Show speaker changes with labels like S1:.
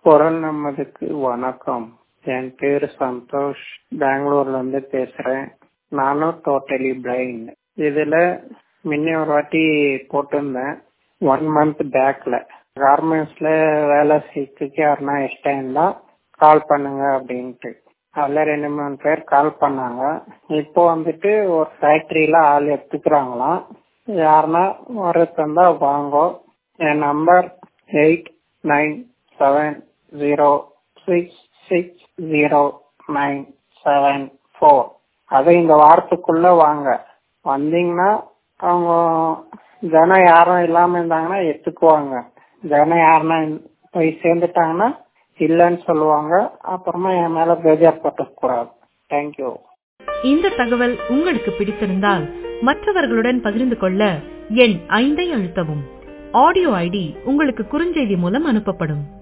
S1: குரல் நம்மதுக்கு வணக்கம் என் பேரு சந்தோஷ் பெங்களூர்ல இருந்து பேசுறேன் நானும் டோட்டலி பிளைண்ட் இதுல முன்ன ஒரு வாட்டி போட்டிருந்தேன் ஒன் மந்த் பேக்ல கார்மெண்ட்ஸ்ல வேலை செய்யறதுக்கு யாருன்னா இஷ்டம் இருந்தா கால் பண்ணுங்க அப்படின்ட்டு அதுல ரெண்டு மூணு பேர் கால் பண்ணாங்க இப்போ வந்துட்டு ஒரு ஃபேக்டரியில ஆள் எடுத்துக்கிறாங்களாம் யாருன்னா வரத்தந்தா வாங்கோ என் number eight nine seven zero six six zero nine seven four அது இந்த வாரத்துக்குள்ள வாங்க வந்தீங்கன்னா அவங்க ஜனம் யாரும் இல்லாம இருந்தாங்கன்னா எடுத்துக்குவாங்க ஜனம் யாருன்னா போய் சேர்ந்துட்டாங்கன்னா இல்லைன்னு சொல்லுவாங்க அப்புறமா என் மேல பேஜார் பட்டக்கூடாது தேங்க்யூ
S2: இந்த தகவல் உங்களுக்கு பிடித்திருந்தால் மற்றவர்களுடன் பகிர்ந்து கொள்ள எண் ஐந்தை அழுத்தவும் ஆடியோ ஐடி உங்களுக்கு குறுஞ்செய்தி மூலம் அனுப்பப்படும்